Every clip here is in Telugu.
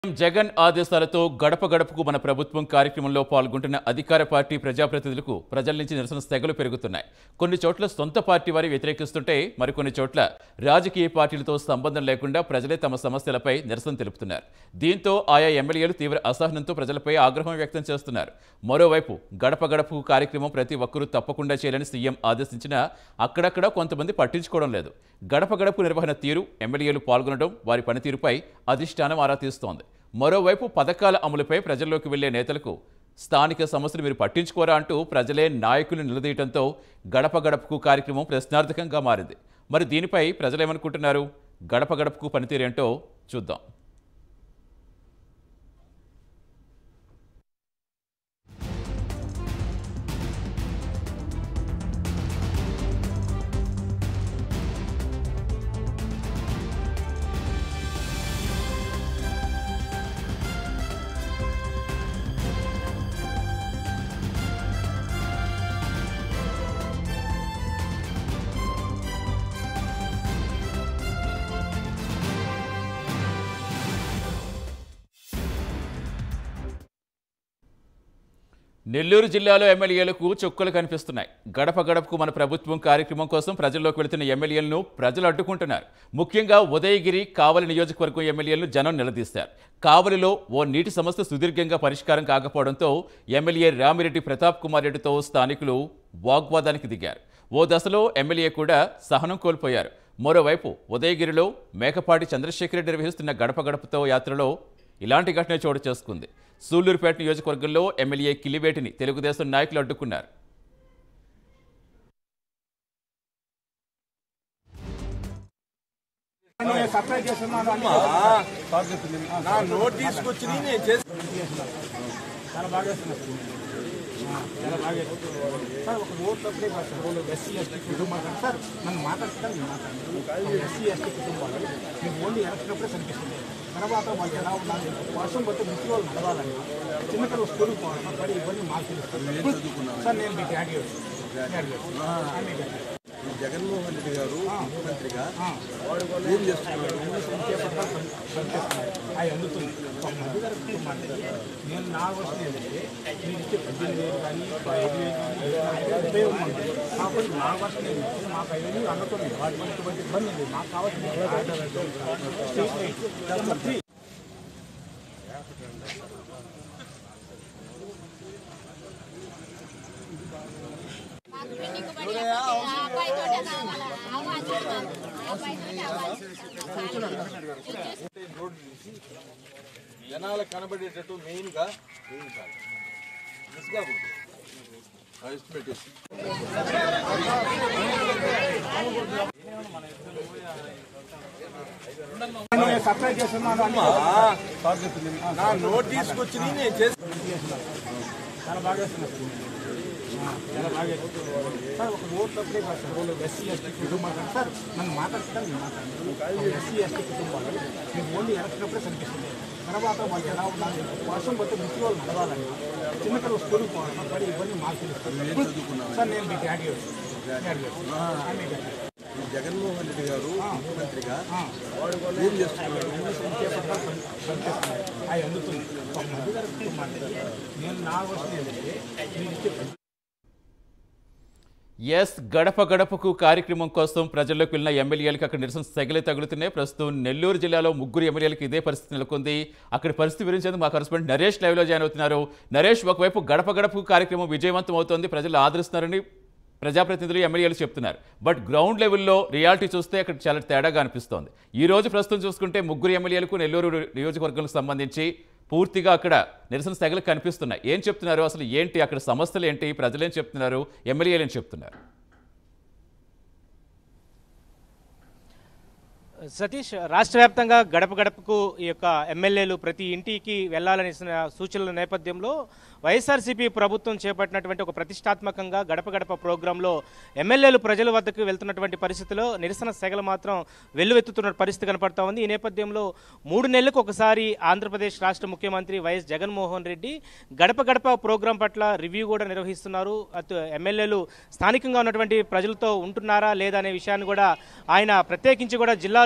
జగన్ ఆదేశాలతో గడప గడపకు మన ప్రభుత్వం కార్యక్రమంలో పాల్గొంటున్న అధికార పార్టీ ప్రజాప్రతినిధులకు ప్రజల నుంచి నిరసన తెగలు పెరుగుతున్నాయి కొన్ని చోట్ల సొంత పార్టీ వారి వ్యతిరేకిస్తుంటే మరికొన్ని చోట్ల రాజకీయ పార్టీలతో సంబంధం లేకుండా ప్రజలే తమ సమస్యలపై నిరసన తెలుపుతున్నారు దీంతో ఆయా ఎమ్మెల్యేలు తీవ్ర అసహనంతో ప్రజలపై ఆగ్రహం వ్యక్తం చేస్తున్నారు మరోవైపు గడప గడపకు కార్యక్రమం ప్రతి ఒక్కరూ తప్పకుండా చేయాలని సీఎం ఆదేశించినా అక్కడక్కడ కొంతమంది పట్టించుకోవడం లేదు గడప గడపకు నిర్వహణ తీరు ఎమ్మెల్యేలు పాల్గొనడం వారి పనితీరుపై అధిష్టానం ఆరా తీస్తోంది మరోవైపు పథకాల అమలుపై ప్రజల్లోకి వెళ్లే నేతలకు స్థానిక సమస్యలు మీరు పట్టించుకోరా అంటూ ప్రజలే నాయకులు నిలదీయడంతో గడప గడపకు కార్యక్రమం ప్రశ్నార్థకంగా మారింది మరి దీనిపై ప్రజలేమనుకుంటున్నారు గడప గడపకు పనితీరేంటో చూద్దాం నెల్లూరు జిల్లాలో ఎమ్మెల్యేలకు చుక్కలు కనిపిస్తున్నాయి గడప గడపకు మన ప్రభుత్వం కార్యక్రమం కోసం ప్రజల్లోకి వెళుతున్న ఎమ్మెల్యేలను ప్రజలు అడ్డుకుంటున్నారు ముఖ్యంగా ఉదయగిరి కావలి నియోజకవర్గం ఎమ్మెల్యేలను జనం నిలదీశారు కావలిలో ఓ నీటి సమస్య సుదీర్ఘంగా పరిష్కారం కాకపోవడంతో ఎమ్మెల్యే రామిరెడ్డి ప్రతాప్ కుమార్ రెడ్డితో స్థానికులు వాగ్వాదానికి దిగారు ఓ దశలో ఎమ్మెల్యే కూడా సహనం కోల్పోయారు మరోవైపు ఉదయగిరిలో మేకపాటి చంద్రశేఖర్ రెడ్డి నిర్వహిస్తున్న గడప గడపతో యాత్రలో ఇలాంటి ఘటన చోటు చేసుకుంది సూళ్లూరుపేట నియోజకవర్గంలో ఎమ్మెల్యే కిలివేటిని తెలుగుదేశం నాయకులు అడ్డుకున్నారు నేను సప్లై చేస్తున్నాను అని నా నోటీస్కి వచ్చి నేను చేసి చాలా బాగా వేస్తున్నారు ఆ, చాలా బాగా వేస్తున్నారు. సార్ ఒక ఓట్లు అప్పుడే కాదు సార్ వాళ్ళు ఎస్సీ ఎస్టీ కుటుంబాలు సార్ నన్ను మాట్లాడుతాను నేను మాట్లాడతాను ఎస్సీ ఎస్టీ కుటుంబాలు మీకు ఓన్లీ ఎలక్షన్ అప్పుడే కనిపిస్తుంది తర్వాత వాళ్ళు ఎలా ఉండాలి వర్షం పోతే ముఖ్య వాళ్ళు నడవాలని చిన్నపిల్లలు స్కూల్కి పోవాలి పడి ఇవన్నీ మాకు తెలుస్తుంది సార్ నేను మీ గ్రాడ్యుయేట్ గ్రాడ్యుయేట్ జగన్మోహన్ రెడ్డి గారు ముఖ్యమంత్రిగా ఏం చేస్తున్నారు అవి అందుతుంది ఒక మధ్యతర కుటుంబానికి నేను నా వర్షం ఏంటంటే మీరు ఇచ్చే పద్దెనిమిది వేలు కానీ ఐదు వేలు కానీ ఏడు వేలు కానీ ఉపయోగం ఉంది కాకపోతే నా వర్షం ఏంటంటే మాకు ఐదు వేలు అందుతుంది వాటి వల్ల ఎటువంటి ఇబ్బంది లేదు మాకు కావాల్సిన స్టేట్ రైట్ నెంబర్ త్రీ మాకు బిల్డింగ్ పడి ఆ అబ్బాయితోటే కావాలా ఆ వాచ్ ఆ అబ్బాయితోటే ఆ వాచ్ రోడ్డు తీసి జనాలకు కనబడేటట్టు మెయిన్గా వేయించాలి మిస్గా ఎస్టిమేట్ వేసి నేను సప్లై చేస్తున్నాను అని నా నోటీస్కి వచ్చి నేను చేసి చాలా బాగా వేస్తున్నారు ఆ, చాలా బాగా వేస్తున్నారు. సార్ ఒక ఓట్లు అప్పుడే కాదు సార్ వాళ్ళు ఎస్సీ ఎస్టీ కుటుంబాలు సార్ నన్ను మాట్లాడుతాను నేను మాట్లాడతాను ఎస్సీ ఎస్టీ కుటుంబాలు మీకు ఓన్లీ ఎలక్షన్ అప్పుడే కనిపిస్తుంది తర్వాత వాళ్ళు ఎలా ఉండాలి వర్షం పోతే ముఖ్య వాళ్ళు నడవాలని చిన్నపిల్లలు స్కూల్కి పోవాలి పడి ఇవన్నీ మాకు తెలుస్తుంది సార్ నేను మీ గ్రాడ్యుయేట్ గ్రాడ్యుయేట్ జగన్మోహన్ రెడ్డి గారు ముఖ్యమంత్రిగా ఏం చేస్తున్నారు అవి అందుతుంది ఒక మధ్యతర కుటుంబానికి నేను నా వర్షం ఏంటంటే మీరు ఇచ్చే ఎస్ గడప గడపకు కార్యక్రమం కోసం ప్రజల్లోకి వెళ్ళిన ఎమ్మెల్యేలకు అక్కడ నిరసన సెగలే తగులుతున్నాయి ప్రస్తుతం నెల్లూరు జిల్లాలో ముగ్గురు ఎమ్మెల్యేలకు ఇదే పరిస్థితి నెలకొంది అక్కడ పరిస్థితి వివరించేందుకు మా కరెస్పాండెంట్ నరేష్ లైవ్లో జాయిన్ అవుతున్నారు నరేష్ ఒకవైపు గడప గడపకు కార్యక్రమం విజయవంతం అవుతోంది ప్రజలు ఆదరిస్తున్నారని ప్రజాప్రతినిధులు ఎమ్మెల్యేలు చెప్తున్నారు బట్ గ్రౌండ్ లెవెల్లో రియాలిటీ చూస్తే అక్కడ చాలా తేడాగా అనిపిస్తోంది ఈ రోజు ప్రస్తుతం చూసుకుంటే ముగ్గురు ఎమ్మెల్యేలకు నెల్లూరు నియోజకవర్గానికి సంబంధించి పూర్తిగా అక్కడ నిరసన సెగలు కనిపిస్తున్నాయి ఏం చెప్తున్నారు అసలు ఏంటి అక్కడ సమస్యలు ఏంటి ప్రజలేం చెప్తున్నారు ఎమ్మెల్యేలు ఏం చెప్తున్నారు సతీష్ రాష్ట్ర వ్యాప్తంగా గడప గడపకు ఈ యొక్క ఎమ్మెల్యేలు ప్రతి ఇంటికి వెళ్లాలని ఇస్తున్న సూచనల నేపథ్యంలో వైఎస్ఆర్సీపీ ప్రభుత్వం చేపట్టినటువంటి ఒక ప్రతిష్టాత్మకంగా గడప గడప ప్రోగ్రాంలో ఎమ్మెల్యేలు ప్రజల వద్దకు వెళ్తున్నటువంటి పరిస్థితిలో నిరసన సెగలు మాత్రం వెల్లువెత్తుతున్న పరిస్థితి కనపడతా ఉంది ఈ నేపథ్యంలో మూడు నెలలకు ఒకసారి ఆంధ్రప్రదేశ్ రాష్ట్ర ముఖ్యమంత్రి వైఎస్ జగన్మోహన్ రెడ్డి గడప గడప ప్రోగ్రాం పట్ల రివ్యూ కూడా నిర్వహిస్తున్నారు అటు ఎమ్మెల్యేలు స్థానికంగా ఉన్నటువంటి ప్రజలతో ఉంటున్నారా లేదా అనే విషయాన్ని కూడా ఆయన ప్రత్యేకించి కూడా జిల్లాలో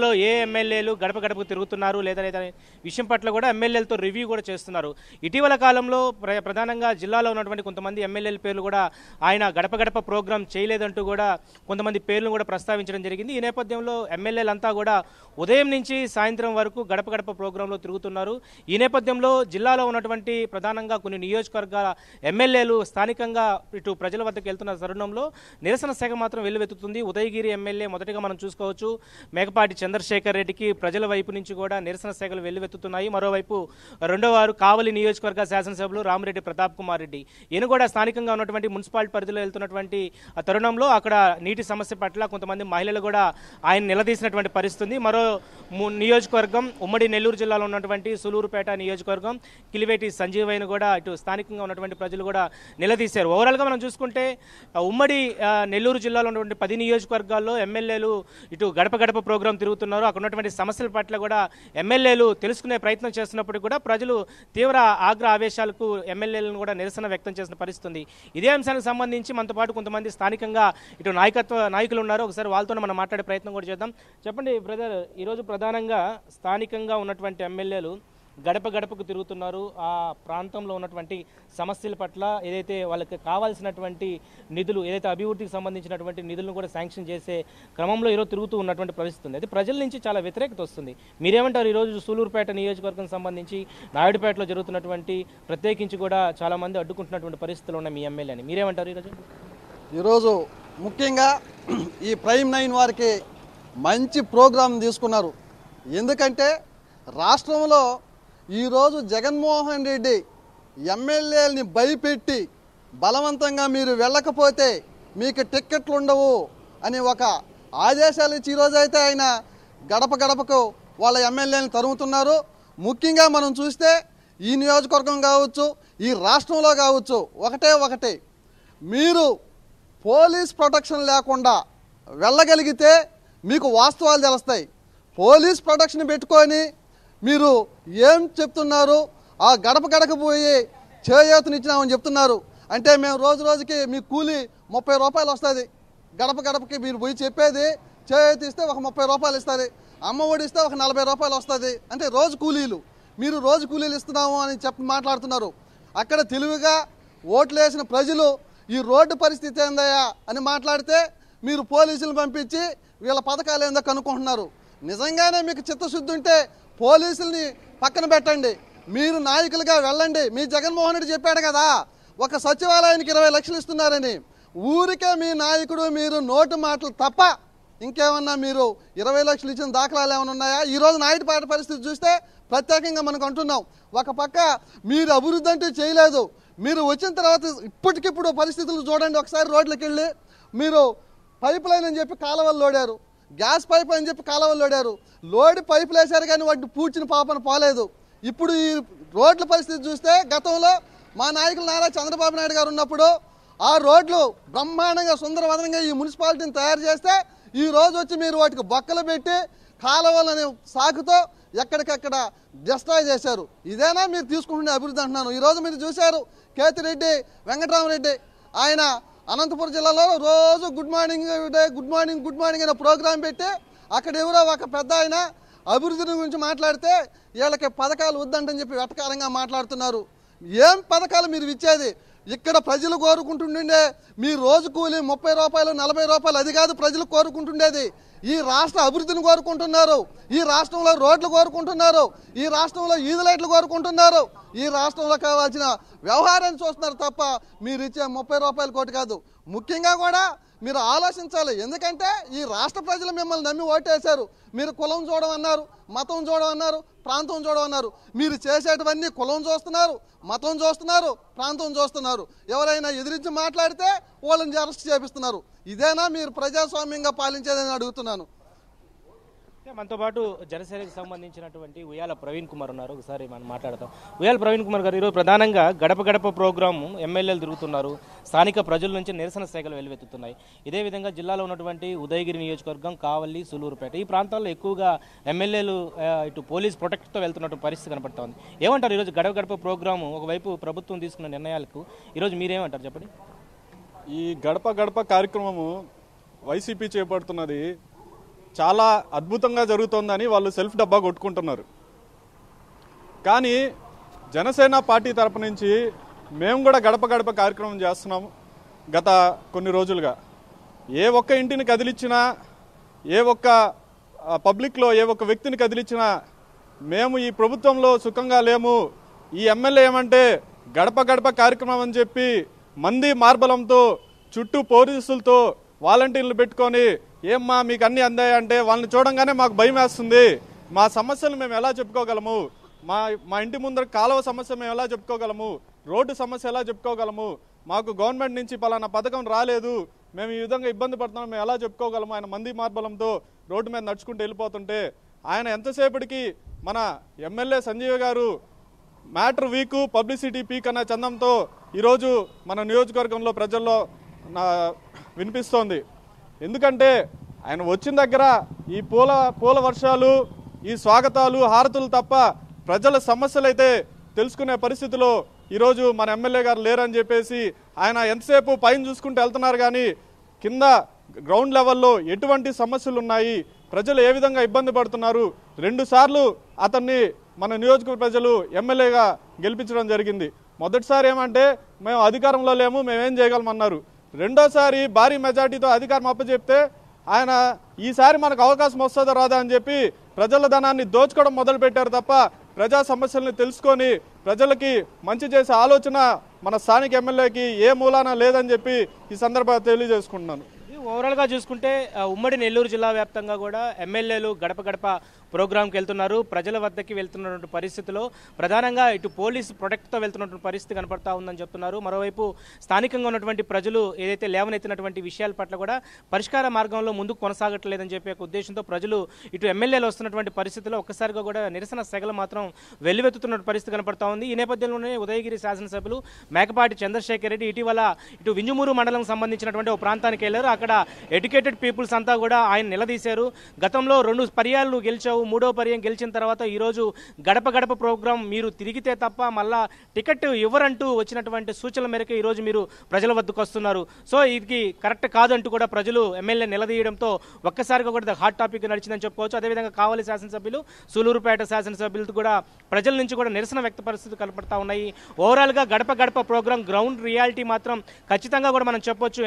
జిల్లాలో ఏ ఎమ్మెల్యేలు గడప గడపకు తిరుగుతున్నారు లేదా లేదా అనే విషయం పట్ల కూడా ఎమ్మెల్యేలతో రివ్యూ కూడా చేస్తున్నారు ఇటీవల కాలంలో ప్ర- ప్రధానంగా జిల్లాలో ఉన్నటువంటి కొంతమంది ఎమ్మెల్యేల పేర్లు కూడా ఆయన గడప గడప ప్రోగ్రాం చేయలేదంటూ కూడా కొంతమంది పేర్లను కూడా ప్రస్తావించడం జరిగింది ఈ నేపథ్యంలో ఎమ్మెల్యేలంతా కూడా ఉదయం నుంచి సాయంత్రం వరకు గడప గడప ప్రోగ్రాంలో తిరుగుతున్నారు ఈ నేపథ్యంలో జిల్లాలో ఉన్నటువంటి ప్రధానంగా కొన్ని నియోజకవర్గాల ఎమ్మెల్యేలు స్థానికంగా ఇటు ప్రజల వద్దకు వెళ్తున్న తరుణంలో నిరసన శాఖ మాత్రం వెల్లువెత్తుతుంది ఉదయగిరి ఎమ్మెల్యే మొదటిగా మనం చూసుకోవచ్చు మేకపాటి చంద్రశేఖర్ రెడ్డికి ప్రజల వైపు నుంచి కూడా నిరసన శాఖలు వెల్లువెత్తుతున్నాయి మరోవైపు రెండో వారు కావలి నియోజకవర్గ శాసనసభ్యులు రామిరెడ్డి ప్రతాప్ కుమార్ రెడ్డి ఈయన కూడా స్థానికంగా ఉన్నటువంటి మున్సిపాలిటీ పరిధిలో వెళ్తున్నటువంటి ఆ తరుణంలో అక్కడ నీటి సమస్య పట్ల కొంతమంది మహిళలు కూడా ఆయన నిలదీసినటువంటి పరిస్థితి ఉంది. మరో ము- నియోజకవర్గం ఉమ్మడి నెల్లూరు జిల్లాలో ఉన్నటువంటి సులూరుపేట నియోజకవర్గం కిలివేటి సంజీవయ్యను కూడా ఇటు స్థానికంగా ఉన్నటువంటి ప్రజలు కూడా నిలదీశారు ఓవరాల్గా మనం చూసుకుంటే ఆ, ఉమ్మడి ఆ, నెల్లూరు జిల్లాలో ఉన్నటువంటి పది నియోజకవర్గాల్లో ఎమ్మెల్యేలు ఇటు గడప గడప ప్రోగ్రాం తిరుగుతున్నారు అక్కడ ఉన్నటువంటి సమస్యల పట్ల కూడా ఎమ్మెల్యేలు తెలుసుకునే ప్రయత్నం చేస్తున్నప్పటికీ కూడా ప్రజలు తీవ్ర ఆగ్రహ ఆవేశాలకు ఎమ్మెల్యేలను కూడా నిరసన వ్యక్తం చేసిన పరిస్థితి ఉంది ఇదే అంశానికి సంబంధించి మనతో పాటు కొంతమంది స్థానికంగా ఇటు నాయకత్వ నాయకులు ఉన్నారు ఒకసారి వాళ్ళతో మనం మాట్లాడే ప్రయత్నం కూడా చేద్దాం చెప్పండి బ్రదర్ ఈరోజు ప్రధానంగా స్థానికంగా ఉన్నటువంటి ఎమ్మెల్యేలు గడప గడపకు తిరుగుతున్నారు ఆ ప్రాంతంలో ఉన్నటువంటి సమస్యల పట్ల ఏదైతే వాళ్ళకి కావాల్సినటువంటి నిధులు ఏదైతే అభివృద్ధికి సంబంధించినటువంటి నిధులను కూడా శాంక్షన్ చేసే క్రమంలో ఈరోజు తిరుగుతూ ఉన్నటువంటి పరిస్థితి ఉంది అయితే ప్రజల నుంచి చాలా వ్యతిరేకత వస్తుంది మీరేమంటారు ఈరోజు సూలూరుపేట నియోజకవర్గం సంబంధించి నాయుడుపేటలో జరుగుతున్నటువంటి ప్రత్యేకించి కూడా చాలా మంది అడ్డుకుంటున్నటువంటి పరిస్థితులు ఉన్నాయి మీ ఎమ్మెల్యేని మీరేమంటారు ఈరోజు ఈరోజు ముఖ్యంగా ఈ ప్రైమ్ నైన్ వారికి మంచి ప్రోగ్రాం తీసుకున్నారు ఎందుకంటే రాష్ట్రంలో ఈరోజు జగన్మోహన్ రెడ్డి ఎమ్మెల్యేలని భయపెట్టి బలవంతంగా మీరు వెళ్ళకపోతే మీకు టిక్కెట్లు ఉండవు అని ఒక ఆదేశాలు ఇచ్చి ఈరోజు అయితే ఆయన గడప గడపకు వాళ్ళ ఎమ్మెల్యేని తరుముతున్నారు ముఖ్యంగా మనం చూస్తే ఈ నియోజకవర్గం కావచ్చు ఈ రాష్ట్రంలో కావచ్చు ఒకటే ఒకటే మీరు పోలీస్ ప్రొటెక్షన్ లేకుండా వెళ్ళగలిగితే మీకు వాస్తవాలు తెలుస్తాయి పోలీస్ ప్రొటెక్షన్ పెట్టుకొని మీరు ఏం చెప్తున్నారు ఆ గడప గడక పోయి చేయూతనిచ్చినామని చెప్తున్నారు అంటే మేము రోజు రోజుకి మీ కూలి ముప్పై రూపాయలు వస్తుంది గడప గడపకి మీరు పోయి చెప్పేది చేయూత ఇస్తే ఒక ముప్పై రూపాయలు ఇస్తుంది అమ్మ ఒడి ఇస్తే ఒక నలభై రూపాయలు వస్తుంది అంటే రోజు కూలీలు మీరు రోజు కూలీలు ఇస్తున్నాము అని చెప్పి మాట్లాడుతున్నారు అక్కడ తెలివిగా ఓట్లు వేసిన ప్రజలు ఈ రోడ్డు పరిస్థితి ఏందయ్యా అని మాట్లాడితే మీరు పోలీసులు పంపించి వీళ్ళ పథకాలు ఏందో కనుక్కుంటున్నారు నిజంగానే మీకు చిత్తశుద్ధి ఉంటే పోలీసుల్ని పక్కన పెట్టండి మీరు నాయకులుగా వెళ్ళండి మీ జగన్మోహన్ రెడ్డి చెప్పాడు కదా ఒక సచివాలయానికి ఇరవై లక్షలు ఇస్తున్నారని ఊరికే మీ నాయకుడు మీరు నోటు మాటలు తప్ప ఇంకేమన్నా మీరు ఇరవై లక్షలు ఇచ్చిన దాఖలాలు ఏమైనా ఉన్నాయా ఈ రోజు నాయుడుపేట పరిస్థితి చూస్తే ప్రత్యేకంగా మనకు అంటున్నాం ఒక పక్క మీరు అభివృద్ధి అంటే చేయలేదు మీరు వచ్చిన తర్వాత ఇప్పటికిప్పుడు పరిస్థితులు చూడండి ఒకసారి రోడ్లకు వెళ్ళి మీరు పైప్ లైన్ అని చెప్పి కాలువలు లోడారు గ్యాస్ పైప్ అని చెప్పి కాలువలు లోడారు లోడి పైపులు వేశారు కానీ వాటిని పూడ్చిన పాపన పోలేదు ఇప్పుడు ఈ రోడ్ల పరిస్థితి చూస్తే గతంలో మా నాయకులు నారా చంద్రబాబు నాయుడు గారు ఉన్నప్పుడు ఆ రోడ్లు బ్రహ్మాండంగా సుందరవదనంగా ఈ మున్సిపాలిటీని తయారు చేస్తే ఈ రోజు వచ్చి మీరు వాటికి బొక్కలు పెట్టి కాలువలని సాకుతో ఎక్కడికక్కడ డిస్ట్రాయ్ చేశారు ఇదేనా మీరు తీసుకుంటున్న అభివృద్ధి అంటున్నాను ఈరోజు మీరు చూశారు కేతిరెడ్డి వెంకటరామరెడ్డి ఆయన అనంతపురం జిల్లాలో రోజు good morning day good morning good morning అనే ప్రోగ్రాం పెట్టి అక్కడ ఎవరో ఒక పెద్ద ఆయన అభివృద్ధి గురించి మాట్లాడితే వీళ్ళకి పథకాలు వద్దంటని చెప్పి వెటకారంగా మాట్లాడుతున్నారు ఏం పథకాలు మీరు ఇచ్చేది ఇక్కడ ప్రజలు కోరుకుంటుండే మీ రోజు కూలి ముప్పై రూపాయలు నలభై రూపాయలు అది కాదు ప్రజలు కోరుకుంటుండేది ఈ రాష్ట్ర అభివృద్ధిని కోరుకుంటున్నారు ఈ రాష్ట్రంలో రోడ్లు కోరుకుంటున్నారు ఈ రాష్ట్రంలో ఈది లైట్లు కోరుకుంటున్నారు ఈ రాష్ట్రంలో కావాల్సిన వ్యవహారాన్ని చూస్తున్నారు తప్ప మీరు ఇచ్చే ముప్పై రూపాయల కోటి కాదు ముఖ్యంగా కూడా మీరు ఆలోచించాలి ఎందుకంటే ఈ రాష్ట్ర ప్రజలు మిమ్మల్ని నమ్మి ఓటేశారు మీరు కులం చూడమన్నారు మతం చూడమన్నారు ప్రాంతం చూడమన్నారు మీరు చేసేటివన్నీ కులం చూస్తున్నారు మతం చూస్తున్నారు ప్రాంతం చూస్తున్నారు ఎవరైనా ఎదిరించి మాట్లాడితే వాళ్ళని అరెస్ట్ చేపిస్తున్నారు ఇదేనా మీరు ప్రజాస్వామ్యంగా పాలించేదని అడుగుతున్నాను అంటే మనతో పాటు జనసేనకి సంబంధించినటువంటి ఉయ్యాల ప్రవీణ్ కుమార్ ఉన్నారు ఒకసారి మనం మాట్లాడదాం ఉయ్యాల ప్రవీణ్ కుమార్ గారు ఈరోజు ప్రధానంగా గడప గడప ప్రోగ్రాం ఎమ్మెల్యేలు తిరుగుతున్నారు స్థానిక ప్రజల నుంచి నిరసన శాఖలు వెల్లువెత్తుతున్నాయి ఇదే విధంగా జిల్లాలో ఉన్నటువంటి ఉదయగిరి నియోజకవర్గం కావలి సూలూరుపేట ఈ ప్రాంతాల్లో ఎక్కువగా ఎమ్మెల్యేలు ఆ, ఇటు పోలీస్ ప్రొటెక్ట్తో వెళ్తున్నట్టు పరిస్థితి కనపడుతోంది ఏమంటారు ఈరోజు గడప గడప ప్రోగ్రాము ఒకవైపు ప్రభుత్వం తీసుకున్న నిర్ణయాలకు ఈరోజు మీరేమంటారు చెప్పండి ఈ గడప గడప కార్యక్రమము వైసీపీ చేపడుతున్నది చాలా అద్భుతంగా జరుగుతోందని వాళ్ళు సెల్ఫ్ డబ్బా కొట్టుకుంటున్నారు కానీ జనసేన పార్టీ తరపు నుంచి మేము కూడా గడప గడప కార్యక్రమం చేస్తున్నాము గత కొన్ని రోజులుగా ఏ ఒక్క ఇంటిని కదిలించినా ఏ ఒక్క ఆ, పబ్లిక్లో ఏ ఒక్క వ్యక్తిని కదిలించినా మేము ఈ ప్రభుత్వంలో సుఖంగా లేము ఈ ఎమ్మెల్యే ఏమంటే గడప గడప కార్యక్రమం అని చెప్పి మంది మార్బలంతో చుట్టూ పోలీసులతో వాలంటీర్లు పెట్టుకొని ఏమ్మా మీకు అన్ని అందాయంటే వాళ్ళని చూడంగానే మాకు భయం వేస్తుంది మా సమస్యలు మేము ఎలా చెప్పుకోగలము మా మా ఇంటి ముందర కాలువ సమస్య మేము ఎలా చెప్పుకోగలము రోడ్డు సమస్య ఎలా చెప్పుకోగలము మాకు గవర్నమెంట్ నుంచి పలానా పథకం రాలేదు మేము ఈ విధంగా ఇబ్బంది పడుతున్నాం మేము ఎలా చెప్పుకోగలము ఆయన మంది మార్బలంతో రోడ్డు మీద నడుచుకుంటూ వెళ్ళిపోతుంటే ఆయన ఎంతసేపటికి మన ఎమ్మెల్యే సంజీవ్ గారు మ్యాటర్ వీక్ పబ్లిసిటీ పీక్ అనే చందంతో ఈరోజు మన నియోజకవర్గంలో ప్రజల్లో నా వినిపిస్తోంది ఎందుకంటే ఆయన వచ్చిన దగ్గర ఈ పూల పూల వర్షాలు ఈ స్వాగతాలు హారతులు తప్ప ప్రజల సమస్యలు అయితే తెలుసుకునే పరిస్థితిలో ఈరోజు మన ఎమ్మెల్యే గారు లేరని చెప్పేసి ఆయన ఎంతసేపు పైన చూసుకుంటూ వెళ్తున్నారు కానీ కింద గ్రౌండ్ లెవెల్లో ఎటువంటి సమస్యలు ఉన్నాయి ప్రజలు ఏ విధంగా ఇబ్బంది పడుతున్నారు రెండు సార్లు అతన్ని మన నియోజకవర్గ ప్రజలు ఎమ్మెల్యేగా గెలిపించడం జరిగింది మొదటిసారి ఏమంటే మేము అధికారంలో లేము మేమేం చేయగలమన్నారు రెండోసారి భారీ మెజార్టీతో అధికారం అప్పచెప్తే ఆయన ఈసారి మనకు అవకాశం వస్తుందో రాదా అని చెప్పి ప్రజల ధనాన్ని దోచుకోవడం మొదలు పెట్టారు తప్ప ప్రజా సమస్యల్ని తెలుసుకొని ప్రజలకి మంచి చేసే ఆలోచన మన స్థానిక ఎమ్మెల్యేకి ఏ మూలాన లేదని చెప్పి ఈ సందర్భంగా తెలియజేసుకుంటున్నాను ఇది ఓవరాల్గా చూసుకుంటే ఆ, ఉమ్మడి నెల్లూరు జిల్లా వ్యాప్తంగా కూడా ఎమ్మెల్యేలు గడప గడప ప్రోగ్రాంకి వెళ్తున్నారు ప్రజల వద్దకి వెళ్తున్నటువంటి పరిస్థితిలో ప్రధానంగా ఇటు పోలీస్ ప్రొటెక్ట్తో వెళ్తున్నటువంటి పరిస్థితి కనపడతా ఉందని చెప్తున్నారు మరోవైపు స్థానికంగా ఉన్నటువంటి ప్రజలు ఏదైతే లేవనెత్తినటువంటి విషయాల పట్ల కూడా పరిష్కార మార్గంలో ముందుకు కొనసాగట్లేదని చెప్పే ఒక ఉద్దేశంతో ప్రజలు ఇటు ఎమ్మెల్యేలు వస్తున్నటువంటి పరిస్థితిలో ఒక్కసారిగా కూడా నిరసన సెగలు మాత్రం వెల్లువెత్తుతున్న పరిస్థితి కనపడతా ఉంది ఈ నేపథ్యంలోనే ఉదయగిరి శాసనసభ్యులు మేకపాటి చంద్రశేఖర్ రెడ్డి ఇటీవల ఇటు వింజమూరు మండలం సంబంధించినటువంటి ఒక ప్రాంతానికి వెళ్ళారు అక్కడ ఎడ్యుకేటెడ్ పీపుల్స్ అంతా కూడా ఆయన నిలదీశారు గతంలో రెండు పర్యాలు గెలిచావు మూడో పర్యం గెలిచిన తర్వాత ఈరోజు గడప గడప ప్రోగ్రాం మీరు తిరిగితే తప్ప మళ్ళా టికెట్ ఇవ్వరంటూ వచ్చినటువంటి సూచనల మేరకు ఈరోజు మీరు ప్రజల వద్దకు వస్తున్నారు సో ఇది కరెక్ట్ కాదంటూ కూడా ప్రజలు ఎమ్మెల్యే నిలదీయడంతో ఒక్కసారిగా కూడా హాట్ టాపిక్ నడిచిందని చెప్పుకోవచ్చు అదేవిధంగా కావలి శాసనసభ్యులు సూలూరుపేట శాసనసభ్యులతో కూడా ప్రజల నుంచి కూడా నిరసన వ్యక్త పరిస్థితులు కనపడతా ఉన్నాయి ఓవరాల్గా గడప గడప ప్రోగ్రాం గ్రౌండ్ రియాలిటీ మాత్రం ఖచ్చితంగా కూడా మనం చెప్పొచ్చు